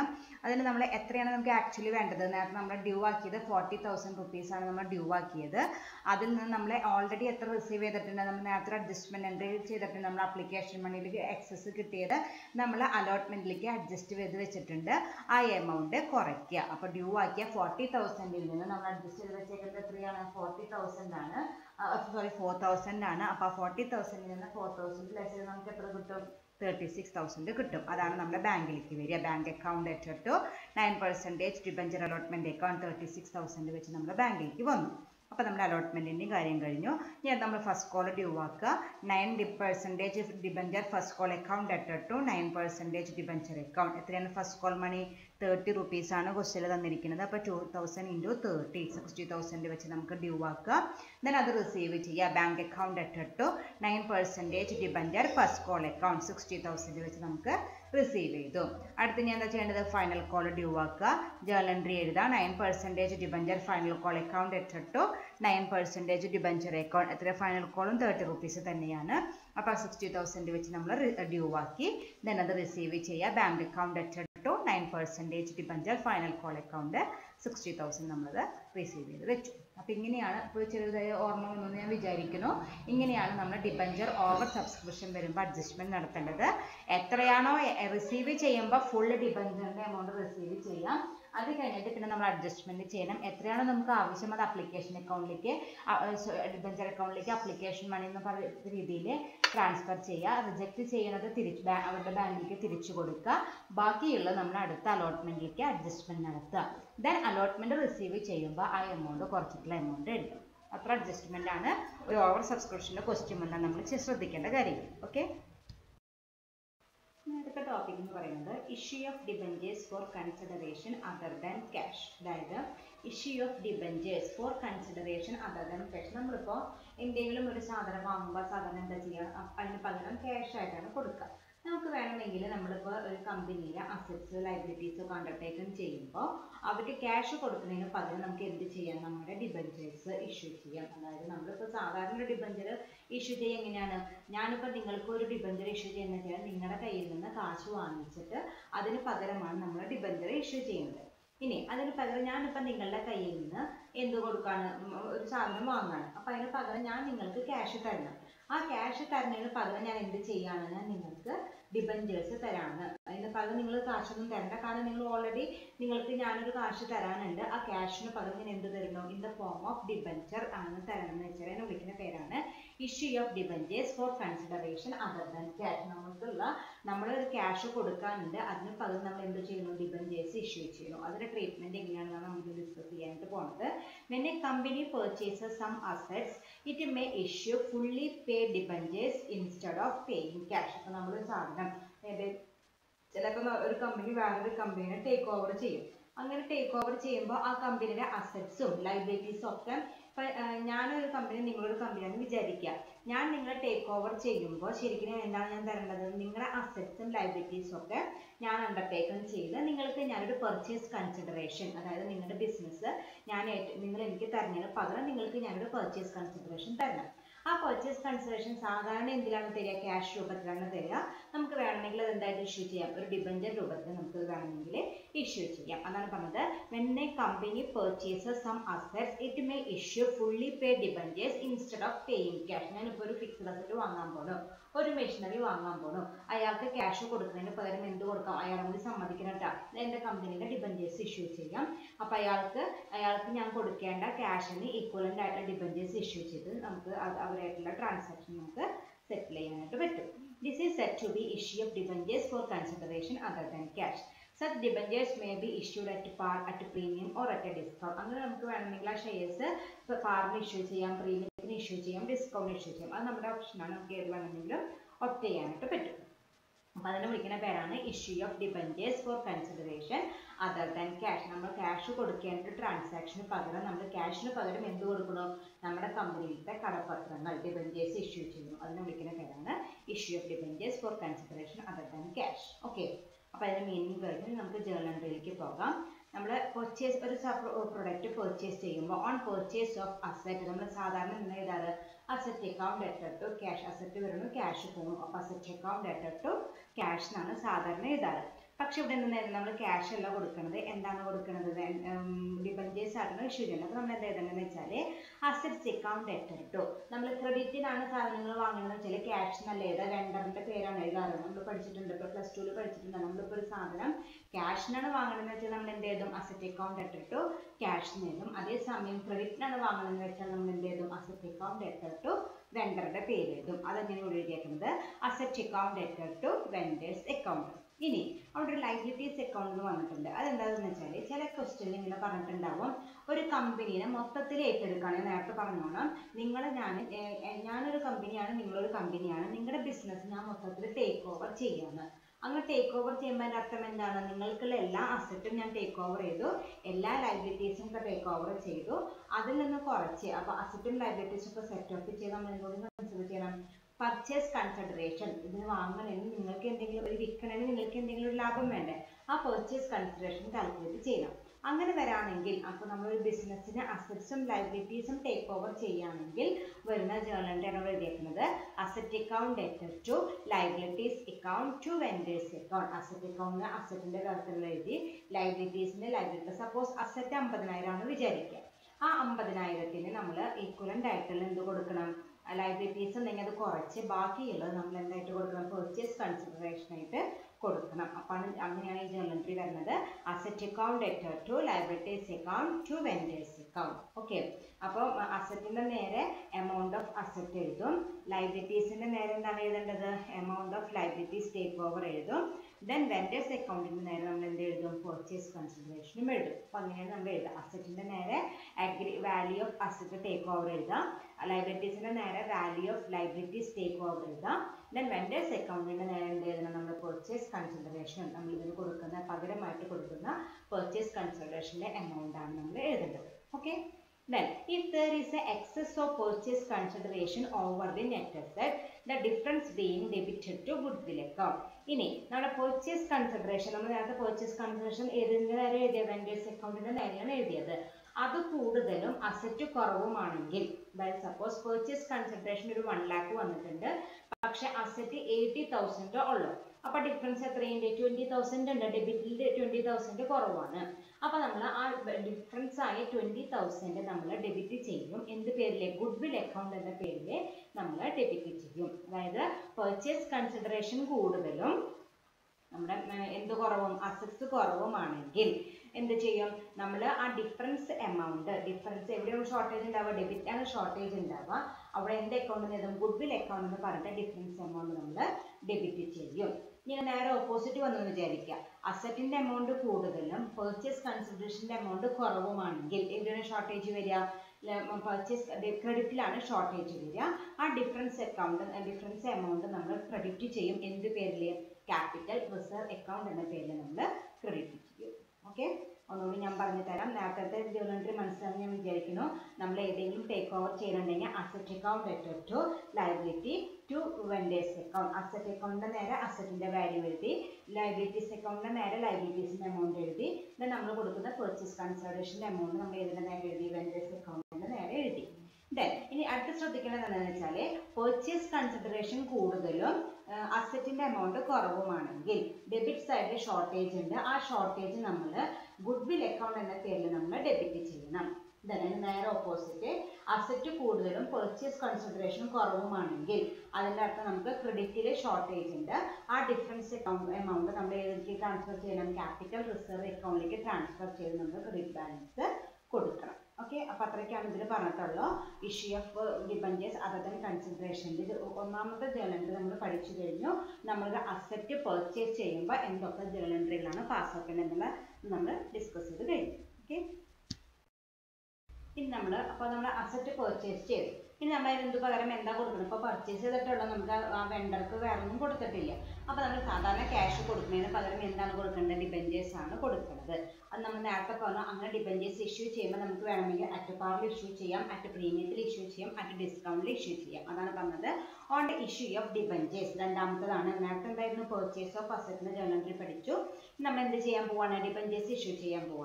അതിന് നമ്മൾ എത്രയാണ് നമുക്ക് ആക്ച്വലി വേണ്ടത് നേരത്തെ നമ്മൾ ഡ്യൂ ആക്കിയത് ഫോർട്ടി തൗസൻഡ് റുപ്പീസാണ് നമ്മൾ ഡ്യൂ ആക്കിയത് അതിൽ നിന്ന് നമ്മൾ ഓൾറെഡി എത്ര റിസീവ് ചെയ്തിട്ടുണ്ട് നമ്മൾ നേരത്തെ അഡ്ജസ്റ്റ്മെൻറ്റ് എൻട്രി ചെയ്തിട്ടുണ്ട് നമ്മൾ അപ്ലിക്കേഷൻ മണിയിൽ എക്സസ് കിട്ടിയത് നമ്മൾ അലോട്ട്മെൻറ്റിലേക്ക് അഡ്ജസ്റ്റ് ചെയ്ത് വെച്ചിട്ടുണ്ട് ആ എമൗണ്ട് കുറയ്ക്കുക അപ്പോൾ ഡ്യൂ ആക്കിയ ഫോർട്ടി തൗസൻഡിൽ നിന്ന് നമ്മൾ അഡ്ജസ്റ്റ് ചെയ്ത് വെച്ചേക്കുന്നത് എത്രയാണ് ഫോർട്ടി തൗസൻഡ് ആണ് സോറി ഫോർ തൗസൻഡ് ആണ് അപ്പോൾ ഫോർട്ടി തൗസൻഡിൽ നിന്ന് ഫോർ തൗസൻഡ് ലെസ് ചെയ്ത് നമുക്ക് എത്ര കിട്ടും തേർട്ടി സിക്സ് തൗസൻഡ് കിട്ടും അതാണ് നമ്മുടെ ബാങ്കിലേക്ക് വരിക bank account at to nine percentage debenture allotment account thirty six thousand വെച്ച് നമ്മുടെ ബാങ്കിലേക്ക് വന്നു അപ്പോൾ നമ്മുടെ അലോട്ട്മെൻറ്റിൻ്റെയും കാര്യം കഴിഞ്ഞു ഇനി നമ്മൾ ഫസ്റ്റ് കോൾ ഡ്യൂ ആക്കുക nine D percentage debenture first call account at to nine percentage debenture account എത്രയാണ് ഫസ്റ്റ് കോൾ മണി തേർട്ടി റുപ്പീസാണ് ക്വസ്റ്റ്യനിൽ തന്നിരിക്കുന്നത് അപ്പോൾ two thousand into thirty sixty thousand വെച്ച് നമുക്ക് ഡ്യൂ ആക്കുക ദെൻ അത് റിസീവ് ചെയ്യുക bank account at to nine percentage debenture first call account sixty thousand വെച്ച് നമുക്ക് റിസീവ് ചെയ്തു അടുത്ത് ഞാൻ എന്താ ചെയ്യേണ്ടത് ഫൈനൽ കോൾ ഡ്യൂ ആക്കുക ജേർണൽ എൻട്രി എഴുതാം nine percentage debenture final call account at to nine percentage debenture account എത്ര ഫൈനൽ കോളും തേർട്ടി റുപ്പീസ് തന്നെയാണ് അപ്പോൾ സിക്സ്റ്റി തൗസൻഡ് വെച്ച് നമ്മൾ ഡ്യൂ ആക്കി ദെൻ അത് റിസീവ് ചെയ്യുക bank account at to nine percentage debenture final call account sixty thousand നമ്മളത് റിസീവ് ചെയ്ത് വെച്ചു അപ്പോൾ ഇങ്ങനെയാണ് ഇപ്പോൾ ചെറുതായ ഓർമ്മ വന്നു ഞാൻ വിചാരിക്കുന്നു ഇങ്ങനെയാണ് നമ്മൾ ഡിബഞ്ചർ ഓവർ സബ്സ്ക്രിപ്ഷൻ വരുമ്പോൾ അഡ്ജസ്റ്റ്മെൻറ്റ് നടത്തേണ്ടത് എത്രയാണോ റിസീവ് ചെയ്യുമ്പോൾ ഫുൾ ഡിബഞ്ചറിൻ്റെ എമൗണ്ട് റിസീവ് ചെയ്യാം അത് കഴിഞ്ഞിട്ട് പിന്നെ നമ്മൾ അഡ്ജസ്റ്റ്മെൻറ്റ് ചെയ്യണം എത്രയാണോ നമുക്ക് ആവശ്യം അത് അപ്ലിക്കേഷൻ അക്കൗണ്ടിലേക്ക് ഡിബഞ്ചർ അക്കൗണ്ടിലേക്ക് അപ്ലിക്കേഷൻ മണി എന്ന് പറയുന്ന രീതിയിൽ ട്രാൻസ്ഫർ ചെയ്യുക റിജക്റ്റ് ചെയ്യുന്നത് തിരിച്ച് അവരുടെ ബാങ്കിലേക്ക് തിരിച്ചു കൊടുക്കുക ബാക്കിയുള്ളത് നമ്മൾ അടുത്ത അലോട്ട്മെൻറ്റിലേക്ക് അഡ്ജസ്റ്റ്മെൻറ്റ് നടത്തുക ദെൻ അലോട്ട്മെൻറ്റ് റിസീവ് ചെയ്യുമ്പോൾ ആ എമൗണ്ട് കുറച്ചിട്ടുള്ള എമൗണ്ട് എഴുതും അത്ര അഡ്ജസ്റ്റ്മെൻ്റ് ആണ് ഒരു ഓവർ സബ്സ്ക്രിപ്ഷൻ്റെ ക്വസ്റ്റ്യൻ വന്നാൽ നമ്മൾ ശ്രദ്ധിക്കേണ്ട കാര്യം ഓക്കെ അടുത്ത ടോപ്പിക് എന്ന് പറയുന്നത് issue of debentures for consideration other than cash അതായത് issue of debentures for consideration other than cash നമ്മളിപ്പോൾ എന്തെങ്കിലും ഒരു സാധനം വാങ്ങുമ്പോൾ സാധാരണ എന്താ ചെയ്യുക അതിന് പകരം ക്യാഷ് ആയിട്ടാണ് കൊടുക്കുക നമുക്ക് വേണമെങ്കിൽ നമ്മളിപ്പോൾ ഒരു കമ്പനിയിലെ അസറ്റ്സ് ലൈബിലിറ്റീസോ അണ്ടർടേക്കൺ ചെയ്യുമ്പോൾ അവർക്ക് ക്യാഷ് കൊടുക്കുന്നതിന് പകരം നമുക്ക് എന്ത് ചെയ്യാം നമ്മുടെ ഡിബഞ്ചേഴ്സ് ഇഷ്യൂ ചെയ്യാം അതായത് നമ്മളിപ്പോൾ സാധാരണ ഒരു ഡിബഞ്ചർ ഇഷ്യൂ ചെയ്യുക എങ്ങനെയാണ് ഞാനിപ്പോൾ നിങ്ങൾക്ക് ഒരു ഡിബഞ്ചർ ഇഷ്യൂ ചെയ്യുന്ന വെച്ചാൽ നിങ്ങളുടെ കയ്യിൽ നിന്ന് കാശ് വാങ്ങിച്ചിട്ട് അതിന് പകരമാണ് നമ്മൾ ഡിബഞ്ചർ ഇഷ്യൂ ചെയ്യുന്നത് ഇനി അതിന് പകരം ഞാനിപ്പോൾ നിങ്ങളുടെ കയ്യിൽ നിന്ന് എന്ത് കൊടുക്കാണ് ഒരു സാധനം വാങ്ങാണ് അപ്പം അതിന് പകരം ഞാൻ നിങ്ങൾക്ക് ക്യാഷ് തരണം ആ ക്യാഷ് തരുന്നതിന് പകരം ഞാൻ എന്ത് ചെയ്യാണ് ഞാൻ നിങ്ങൾക്ക് ഡിബഞ്ചേഴ്സ് തരാണ് അതിന് പകരം നിങ്ങൾ കാശൊന്നും തരണ്ട കാരണം നിങ്ങൾ ഓൾറെഡി നിങ്ങൾക്ക് ഞാനൊരു കാശ് തരാനുണ്ട് ആ ക്യാഷിന് പകരം ഞാൻ എന്ത് തരുന്നു in the form of debenture ആണ് തരണം എന്ന് വെച്ചാൽ എന്നെ വിളിക്കുന്ന പേരാണ് issue of debentures for consideration other than cash നമുക്കുള്ള നമ്മൾ ഒരു ക്യാഷ് കൊടുക്കാനുണ്ട് അതിന് പകരം നമ്മൾ എന്ത് ചെയ്യുന്നു ഡിബഞ്ചേഴ്സ് ഇഷ്യൂ ചെയ്യുന്നു അതിന്റെ ട്രീറ്റ്മെന്റ് എങ്ങനെയാണെന്ന് നമുക്ക് ഡിസ്കസ് ചെയ്യാനായിട്ട് പോകുന്നത് when a company purchases some assets it may issue fully paid debentures instead of paying cash അപ്പോൾ നമ്മൾ സാധനം ചിലപ്പോൾ ഒരു കമ്പനി വേറൊരു കമ്പനിനെ ടേക്ക് ഓവർ ചെയ്യും അങ്ങനെ ടേക്ക് ഓവർ ചെയ്യുമ്പോൾ ആ കമ്പനിയുടെ അസറ്റ്സും ലൈബിലിറ്റീസും ഒക്കെ ഇപ്പം ഞാനൊരു കമ്പനി നിങ്ങളൊരു കമ്പനിയാണെന്ന് വിചാരിക്കുക ഞാൻ നിങ്ങളെ ടേക്ക് ഓവർ ചെയ്യുമ്പോൾ ശരിക്കും എന്താണ് ഞാൻ തരേണ്ടത് നിങ്ങളുടെ അസറ്റ്സും ലൈബിലിറ്റീസും ഒക്കെ ഞാൻ അണ്ടർടേക്കൺ ചെയ്ത് നിങ്ങൾക്ക് ഞാനൊരു പെർച്ചേസ് കൺസിഡറേഷൻ അതായത് നിങ്ങളുടെ ബിസിനസ് ഞാൻ നിങ്ങൾ എനിക്ക് തരുന്നതിന് പകരം നിങ്ങൾക്ക് ഞാനൊരു പെർച്ചേസ് കൺസിഡറേഷൻ തരണം ആ പർച്ചേസ് കൺസിഡറേഷൻ സാധാരണ എന്തിലാണ് തരിക ക്യാഷ് രൂപത്തിലാണ് തരിക നമുക്ക് വേണമെങ്കിൽ അത് എന്തായിട്ട് ഇഷ്യൂ ചെയ്യാം ഒരു ഡിബഞ്ചർ രൂപത്തിൽ നമുക്ക് വേണമെങ്കിൽ ഇഷ്യൂ ചെയ്യാം അതാണ് പറഞ്ഞത് when a company purchases some assets it may issue fully paid debentures instead of paying cash ഞാനിപ്പോൾ ഒരു ഫിക്സ്ഡ് അസറ്റ് വാങ്ങാൻ പോണു ഒരു മെഷീനറി വാങ്ങാൻ പോണു അയാൾക്ക് ക്യാഷ് കൊടുക്കുന്നതിന് പകരം എന്ത് കൊടുക്കാം അയാളും കൂടി സമ്മതിക്കണം കേട്ടോ എൻ്റെ കമ്പനിയുടെ ഡിബഞ്ചേഴ്സ് ഇഷ്യൂ ചെയ്യാം അപ്പോൾ അയാൾക്ക് അയാൾക്ക് ഞാൻ കൊടുക്കേണ്ട ക്യാഷിന് ഈക്വലൻ്റ് ആയിട്ടുള്ള ഡിബഞ്ചേഴ്സ് ഇഷ്യൂ ചെയ്ത് നമുക്ക് അവരായിട്ടുള്ള ട്രാൻസാക്ഷൻ നമുക്ക് സെറ്റിൽ ചെയ്യാനായിട്ട് പറ്റും this is set to be issue of debentures for consideration other than cash such debentures may be issued at par at premium or at a discount അങ്ങനെ നമുക്ക് വേണമെങ്കിൽ ആ ഷെയർസ് പാറിന് ഇഷ്യൂ ചെയ്യാം പ്രീമിയത്തിന് ഇഷ്യൂ ചെയ്യാം ഡിസ്കൗണ്ട് ഇഷ്യൂ ചെയ്യാം അത് നമ്മുടെ ഓപ്ഷനാണ് നമുക്ക് ഏത് വേണമെങ്കിലും ഒപ്റ്റ് ചെയ്യാനായിട്ട് പറ്റും അപ്പോൾ അതിനെ വിളിക്കുന്ന പേരാണ് issue of debentures for consideration other than cash നമ്മൾ ക്യാഷ് കൊടുക്കേണ്ട ഒരു ട്രാൻസാക്ഷന് പകരം നമ്മൾ ക്യാഷിന് പകരം എന്ത് കൊടുക്കണം നമ്മുടെ കമ്പനിയിലത്തെ കടപ്പത്രങ്ങൾ ഡിബഞ്ചേഴ്സ് ഇഷ്യൂ ചെയ്യുന്നു അതിനെ വിളിക്കുന്ന പേരാണ് issue of debentures for consideration other than cash okay അപ്പോൾ അതിൻ്റെ മീനിങ് കഴിഞ്ഞ് നമുക്ക് ജേർണൽ എൻട്രിയിലേക്ക് പോകാം നമ്മൾ പർച്ചേസ് ഒരു പ്രൊഡക്റ്റ് പർച്ചേസ് ചെയ്യുമ്പോൾ ഓൺ പർച്ചേസ് ഓഫ് അസറ്റ് നമ്മൾ സാധാരണ എന്താ എഴുതാറ് asset account debtor to cash asset വരുന്നു ക്യാഷ് പോകും അപ്പോൾ asset account debtor to cash എന്നാണ് സാധാരണ എഴുതാറ് പക്ഷെ ഇവിടെ എന്തായിരുന്നു നമ്മൾ ക്യാഷ് അല്ല കൊടുക്കുന്നത് എന്താണ് കൊടുക്കുന്നത് ഡിബഞ്ചേഴ്സ് ആയിട്ടാണ് ഇഷ്യൂ ചെയ്യുന്നത് അപ്പോൾ നമ്മൾ എന്താ എഴുതേണ്ടതെന്ന് വെച്ചാൽ അസറ്റ്സ് അക്കൗണ്ട് ഡെറ്റർ ടു നമ്മൾ ക്രെഡിറ്റിനാണ് സാധനങ്ങൾ വാങ്ങുന്നത് വെച്ചാൽ ക്യാഷ് നല്ല ഏതാ വെണ്ടറിന്റെ പേരാണ് എഴുതാറ് നമ്മൾ പഠിച്ചിട്ടുണ്ട് ഇപ്പോൾ പ്ലസ് ടുവിൽ പഠിച്ചിട്ടുണ്ട് നമ്മളിപ്പോൾ ഒരു സാധനം ക്യാഷിനാണ് വാങ്ങണമെന്ന് വെച്ചാൽ നമ്മൾ എന്ത് ചെയ്തും asset account debtor to cash എഴുതും അതേസമയം ക്രെഡിറ്റിനാണ് വാങ്ങണമെന്ന് വെച്ചാൽ നമ്മൾ എന്ത് ചെയ്തും അസറ്റ് അക്കൗണ്ട് ഡെറ്റർ ടു വെണ്ടറുടെ പേര് എഴുതും അതെങ്ങനെ ഇവിടെ എഴുതിയേക്കുന്നത് asset account debtor to vendors account ഇനി അവിടെ ഒരു ലൈബിലിറ്റീസ് അക്കൗണ്ട് എന്ന് വന്നിട്ടുണ്ട് അതെന്താണെന്ന് വെച്ചാൽ ചില ക്വസ്റ്റ്യനിൽ ഇങ്ങനെ പറഞ്ഞിട്ടുണ്ടാവും ഒരു കമ്പനീനെ മൊത്തത്തിൽ ഏറ്റെടുക്കുകയാണ് ഞാൻ നേരത്തെ പറഞ്ഞോണം നിങ്ങൾ ഞാൻ ഞാനൊരു കമ്പനിയാണ് നിങ്ങളൊരു കമ്പനിയാണ് നിങ്ങളുടെ ബിസിനസ് ഞാൻ മൊത്തത്തിൽ ടേക്ക് ഓവർ ചെയ്യാന്ന് അങ്ങനെ ടേക്ക് ഓവർ ചെയ്യുമ്പോൾ അതിൻ്റെ അർത്ഥം എന്താണ് നിങ്ങൾക്കുള്ള എല്ലാ അസറ്റും ഞാൻ ടേക്ക് ഓവർ ചെയ്തു എല്ലാ ലൈബിലിറ്റീസും ഒക്കെ ടേക്ക് ഓവർ ചെയ്തു അതിൽ നിന്ന് കുറച്ച് അപ്പോൾ അസറ്റും ലൈബിലിറ്റീസും ഒക്കെ സെറ്റ് ഓഫ് ചെയ്ത് നമ്മൾ എന്തുകൊണ്ട് കൺസിഡർ ചെയ്യണം പർച്ചേസ് കൺസിഡറേഷൻ ഇതിന് വാങ്ങണമെങ്കിൽ നിങ്ങൾക്ക് എന്തെങ്കിലും ഒരു വിൽക്കണമെങ്കിൽ നിങ്ങൾക്ക് എന്തെങ്കിലും ഒരു ലാഭം വേണ്ടേ ആ പർച്ചേസ് കൺസിഡറേഷൻ കാൽക്കുലേറ്റ് ചെയ്യണം അങ്ങനെ വരാണെങ്കിൽ അപ്പോൾ നമ്മളൊരു ബിസിനസ്സിന് അസറ്റ്സും ലൈബിലിറ്റീസും ടേക്ക് ഓവർ ചെയ്യുകയാണെങ്കിൽ വരുന്ന ജേർണലിൻ്റെ ആണ് എഴുതിയേക്കുന്നത് asset account debtor to liabilities account to vendors account അസറ്റ് അക്കൗണ്ടിന് അസറ്റിൻ്റെ കാര്യത്തിൽ എഴുതി ലൈബിലിറ്റീസിന് ലൈബിലിറ്റി സപ്പോസ് അസറ്റ് അമ്പതിനായിരം ആണ് വിചാരിക്കുക ആ അമ്പതിനായിരത്തിന് നമ്മൾ ഈക്വലൻ്റ് ആയിട്ടുള്ള എന്ത് കൊടുക്കണം ലൈബിലിറ്റീസ് ഉണ്ടെങ്കിൽ അത് കുറച്ച് ബാക്കിയുള്ളത് നമ്മൾ എന്തായിട്ട് കൊടുക്കണം പെർച്ചേസ് കൺസിഡറേഷൻ ആയിട്ട് കൊടുക്കണം അപ്പോൾ അങ്ങനെയാണ് ഈ ജേർണൽ എൻട്രി വരുന്നത് asset account debtor to liabilities account to vendors account okay അപ്പോൾ അസറ്റിൻ്റെ നേരെ എമൗണ്ട് ഓഫ് അസറ്റ് എഴുതും ലൈബിലിറ്റീസിൻ്റെ നേരെ എന്താണ് എഴുതേണ്ടത് amount of liabilities take over എഴുതും ദെൻ വെൻഡേഴ്സ് അക്കൗണ്ടിൻ്റെ നേരെ നമ്മൾ എന്ത് എഴുതും പർച്ചേസ് കൺസിഡറേഷനും എഴുതും അപ്പോൾ അങ്ങനെയാണ് നമ്മൾ എഴുതുക അസറ്റിൻ്റെ നേരെ agreed value of asset take over എഴുതാം ലൈബിലിറ്റീസിൻ്റെ നേരെ value of liabilities take over എഴുതാം ദെൻ വെൻഡേഴ്സ് അക്കൗണ്ടിൻ്റെ നേരെ എന്ത് എഴുതണം നമ്മൾ പർച്ചേസ് കൺസിഡറേഷൻ നമ്മൾ ഇതിന് കൊടുക്കുന്ന പകരമായിട്ട് കൊടുക്കുന്ന പർച്ചേസ് കൺസിഡറേഷൻ്റെ എമൗണ്ട് ആണ് നമ്മൾ എഴുതേണ്ടത് okay Then, if there is a excess of purchase consideration over the net asset, the difference being debited to goodwill account. ഇനി നമ്മുടെ purchase consideration നമ്മൾ നേരത്തെ purchase consideration ഏതിൻ്റെ നേരെ എഴുതിയത് വെൻഡേഴ്സ് അക്കൗണ്ടിൻ്റെ നേരെയാണ് എഴുതിയത് അത് കൂടുതലും അസറ്റ് കുറവുമാണെങ്കിൽ അതായത് സപ്പോസ് purchase consideration ഒരു വൺ ലാക്ക് വന്നിട്ടുണ്ട് പക്ഷെ അസറ്റ് എയ്റ്റി തൗസൻഡ് ഉള്ളു അപ്പൊ ഡിഫറൻസ് എത്രയുണ്ട് ട്വന്റി തൗസൻഡ് ഉണ്ട് ഡെബിറ്റിൽ ട്വന്റി തൗസൻഡ് കുറവാണ് അപ്പൊ നമ്മൾ ആ ഡിഫറൻസ് ആയ ട്വന്റി തൗസൻഡ് നമ്മൾ ഡെബിറ്റ് ചെയ്യും എന്ത് പേരിലെ ഗുഡ്വിൽ അക്കൗണ്ട് എന്ന പേരിൽ നമ്മൾ ഡെബിറ്റ് ചെയ്യും അതായത് പർച്ചേസ് കൺസിഡറേഷൻ കൂടുതലും നമ്മുടെ എന്ത് കുറവും അസറ്റ്സ് കുറവുമാണെങ്കിൽ എന്ത് ചെയ്യും നമ്മൾ ആ ഡിഫറൻസ് എമൗണ്ട് ഡിഫറൻസ് എവിടെയാണ് ഷോർട്ടേജ് ഉണ്ടാവുക ഡെബിറ്റ് ആണ് ഷോർട്ടേജ് ഉണ്ടാവുക അവിടെ എന്ത് അക്കൗണ്ട് എഴുതും ഗുഡ്വിൽ അക്കൗണ്ട് എന്ന് പറഞ്ഞിട്ട് ഡിഫറൻസ് എമൗണ്ട് നമ്മൾ ഡെബിറ്റ് ചെയ്യും ഇനി നേരെ ഓപ്പോസിറ്റ് വന്നു വിചാരിക്കുക അസറ്റിന്റെ എമൗണ്ട് കൂടുതലും പർച്ചേസ് കൺസിഡറേഷന്റെ എമൗണ്ട് കുറവുമാണെങ്കിൽ എവിടെയാണ് ഷോർട്ടേജ് വരിക പർച്ചേസ് ക്രെഡിറ്റിലാണ് ഷോർട്ടേജ് വരിക ആ ഡിഫറൻസ് അക്കൗണ്ട് ഡിഫറൻസ് എമൗണ്ട് നമ്മൾ ക്രെഡിറ്റ് ചെയ്യും എന്ത് പേരിൽ ക്യാപിറ്റൽ റിസർവ് അക്കൗണ്ട് എന്ന പേരിൽ നമ്മൾ ക്രെഡിറ്റ് ചെയ്യും ഓക്കെ ഒന്നുകൂടി ഞാൻ പറഞ്ഞു തരാം നേരത്തെ ജേർണൽ മനസ്സിലാക്കി ഞാൻ വിചാരിക്കുന്നു നമ്മൾ ഏതെങ്കിലും ടേക്ക് ഓവർ ചെയ്യുന്നുണ്ടെങ്കിൽ asset account debtor to liability to vendors account asset അക്കൗണ്ടിന്റെ നേരെ അസറ്റിന്റെ വാല്യൂ എഴുതി ലൈബിലിറ്റീസ് അക്കൗണ്ടിന്റെ നേരെ ലൈബിലിറ്റീസിന്റെ എമൗണ്ട് എഴുതി ദെൻ നമ്മൾ കൊടുക്കുന്ന പർച്ചേസ് കൺസിഡറേഷന്റെ എമൗണ്ട് നമ്മൾ ഏതിന്റെ നേരെ എഴുതി വെൻഡേഴ്സ് അക്കൗണ്ടിന്റെ നേരെ എഴുതി ദെൻ ഇനി അടുത്ത് ശ്രദ്ധിക്കേണ്ടത് എന്താണെന്ന് വെച്ചാൽ പർച്ചേസ് കൺസിഡറേഷൻ കൂടുതലും അസറ്റിന്റെ എമൗണ്ട് കുറവുമാണെങ്കിൽ ഡെബിറ്റ് സൈഡിൽ ഷോർട്ടേജ് ഉണ്ട് ആ ഷോർട്ടേജ് നമ്മൾ ഗുഡ്വിൽ അക്കൗണ്ട് എന്ന പേരിൽ നമ്മൾ ഡെബിറ്റ് ചെയ്യണം ഇതാണ് നേരെ ഓപ്പോസിറ്റ് അസറ്റ് കൂടുതലും പർച്ചേസ് കൺസിഡറേഷൻ കുറവുമാണെങ്കിൽ അതിൻ്റെ അർത്ഥം നമുക്ക് ക്രെഡിറ്റിൽ ഷോർട്ടേജ് ഉണ്ട് ആ ഡിഫറൻസ് അക്കൗണ്ട് എമൗണ്ട് നമ്മൾ ഏതിലേക്ക് ട്രാൻസ്ഫർ ചെയ്യണം ക്യാപിറ്റൽ റിസർവ് അക്കൗണ്ടിലേക്ക് ട്രാൻസ്ഫർ ചെയ്ത് നമ്മൾ ക്രെഡിറ്റ് ബാലൻസ് കൊടുക്കണം ഓക്കെ അപ്പോൾ അത്രയ്ക്കാണ് ഇതിൽ പറഞ്ഞിട്ടുള്ളൂ issue of debentures other than consideration ഇത് ഒന്നാമത്തെ ജേർണൽ നമ്മൾ പഠിച്ചു കഴിഞ്ഞു നമ്മൾ അസറ്റ് പർച്ചേസ് ചെയ്യുമ്പോൾ എന്തൊക്കെ ജേർണൽ എൻട്രികളാണ് പാസ്സാക്കേണ്ടത് എന്നുള്ള നമ്മൾ ഡിസ്കസ് ചെയ്ത് കഴിഞ്ഞു ഓക്കെ ഇനി നമ്മൾ അപ്പോൾ നമ്മൾ അസറ്റ് പർച്ചേസ് ചെയ്തു ഇനി നമ്മൾ അതിന് എന്ത് പകരം എന്താ കൊടുക്കുന്നത് ഇപ്പോൾ പർച്ചേസ് ചെയ്തിട്ടുള്ള നമുക്ക് ആ വെണ്ടർക്ക് വേറെ ഒന്നും കൊടുത്തിട്ടില്ല അപ്പോൾ നമ്മൾ സാധാരണ ക്യാഷ് കൊടുക്കുന്നതിന് പകരം എന്താണ് കൊടുക്കേണ്ടത് ഡിബഞ്ചേഴ്സ് ആണ് കൊടുക്കുന്നത് അത് നമ്മൾ നേരത്തെ പറഞ്ഞു അങ്ങനെ ഡിബഞ്ചേഴ്സ് ഇഷ്യൂ ചെയ്യുമ്പോൾ നമുക്ക് വേണമെങ്കിൽ അറ്റ് പാറിൽ ഇഷ്യൂ ചെയ്യാം അറ്റ് പ്രീമിയത്തിൽ ഇഷ്യൂ ചെയ്യാം അറ്റ് ഡിസ്കൗണ്ടിൽ ഇഷ്യൂ ചെയ്യാം അതാണ് പറഞ്ഞത് on the issue of debentures രണ്ടാമത്തതാണ് നേരത്തെ എന്തായിരുന്നു പർച്ചേസ് ഓഫ് അസറ്റിന് ജേർണൽ പഠിച്ചു നമ്മൾ എന്ത് ചെയ്യാൻ പോവാണ് ഡിബഞ്ചേഴ്സ് ഇഷ്യൂ ചെയ്യാൻ പോവാണ്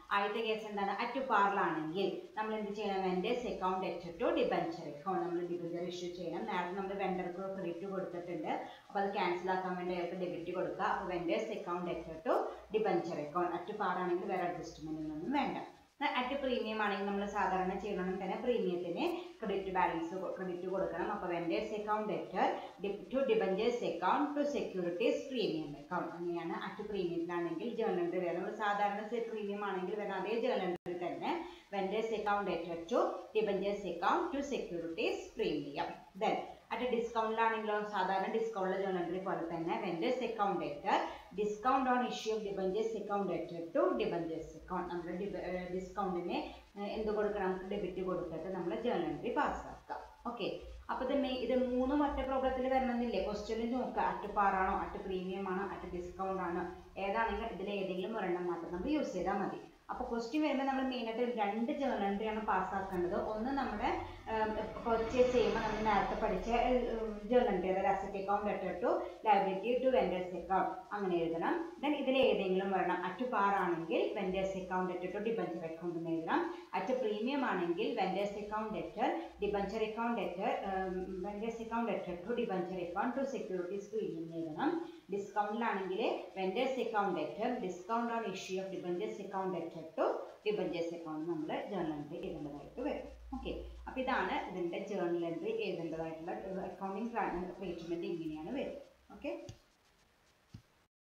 ആദ്യത്തെ കേസ് എന്താണ് അറ്റ് പാറിലാണെങ്കിൽ നമ്മൾ എന്ത് ചെയ്യണം vendors account at to debenture account നമ്മൾ ഡിബഞ്ചർ ഇഷ്യൂ ചെയ്യണം നേരത്തെ നമ്മൾ വെണ്ടർക്ക് ക്രെഡിറ്റ് കൊടുത്തിട്ടുണ്ട് അപ്പോൾ അത് ക്യാൻസൽ ആക്കാൻ വേണ്ടി അയാൾക്ക് ഡെബിറ്റ് കൊടുക്കുക അപ്പോൾ vendors account at to debenture account at പാറാണെങ്കിൽ വേറെ അഡ്ജസ്റ്റ്മെന്റ് ഒന്നും വേണ്ട അറ്റ് പ്രീമിയം ആണെങ്കിൽ നമ്മൾ സാധാരണ ചെയ്യണമെങ്കിൽ തന്നെ പ്രീമിയത്തിന് ക്രെഡിറ്റ് ബാലൻസ് ക്രെഡിറ്റ് കൊടുക്കണം അപ്പോൾ vendors account debtor to debentures account to securities premium account അങ്ങനെയാണ് അറ്റ് പ്രീമിയത്തിലാണെങ്കിൽ ജേർണൽ എൻട്രി വരും നമ്മൾ സാധാരണ പ്രീമിയം ആണെങ്കിൽ വരുന്ന അതേ ജേർണൽ എൻട്രി തന്നെ vendors account debtor to debentures account to securities premium then at ഡിസ്കൗണ്ടിലാണെങ്കിലോ സാധാരണ ഡിസ്കൗണ്ടിലെ ജേർണൽ എൻട്രി പോലെ തന്നെ vendors account debtor discount on issue of debentures account debtor to debentures account നമ്മൾ ഡിസ്കൗണ്ടിന് എന്ത് കൊടുക്കണം നമുക്ക് ഡെബിറ്റ് കൊടുത്തിട്ട് നമ്മൾ ജേർണൽ എൻട്രി പാസ്സാക്കാം ഓക്കെ അപ്പൊ ഇത് മെയ് ഇത് മൂന്നും ഒറ്റ പ്രോബ്ലത്തിൽ വരണമെന്നില്ലേ ക്വസ്റ്റ്യനിൽ നോക്കുക അറ്റ് പാറാണോ അറ്റ് പ്രീമിയം ആണോ അറ്റ് ഡിസ്കൗണ്ട് ആണോ ഏതാണെങ്കിൽ ഇതിൽ ഏതെങ്കിലും ഒരെണ്ണം മാത്രം നമ്മൾ യൂസ് ചെയ്താൽ മതി അപ്പോൾ ക്വസ്റ്റ്യൻ വരുമ്പോൾ നമ്മൾ മെയിനായിട്ട് രണ്ട് ജേർണൽ എൻട്രിയാണ് പാസ്സാക്കേണ്ടത് ഒന്ന് നമ്മുടെ പർച്ചേസ് ചെയ്യുമ്പോൾ നമ്മൾ നേരത്തെ പഠിച്ച ജേർണൽ എൻട്രി അതായത് asset account debtor to liability to vendors account അങ്ങനെ എഴുതണം ദെൻ ഇതിൽ ഏതെങ്കിലും വരണം അറ്റ് പാർ ആണെങ്കിൽ vendors account debtor to debenture account എന്ന് എഴുതണം അറ്റ് പ്രീമിയം ആണെങ്കിൽ vendors account debtor debenture account debtor vendors account debtor to debenture account to securities premium എന്ന് എഴുതണം ഡിസ്കൗണ്ടിലാണെങ്കിൽ vendors account debtor discount on issue of debentures account debtor to debentures account നമ്മൾ ജേർണൽ എൻട്രി എഴുതേണ്ടതായിട്ട് വരും ഓക്കെ അപ്പോൾ ഇതാണ് ഇതിൻ്റെ ജേർണൽ എൻട്രി എഴുതേണ്ടതായിട്ടുള്ള അക്കൗണ്ടിങ് ട്രീറ്റ്മെൻറ്റ് ഇങ്ങനെയാണ് വരും ഓക്കെ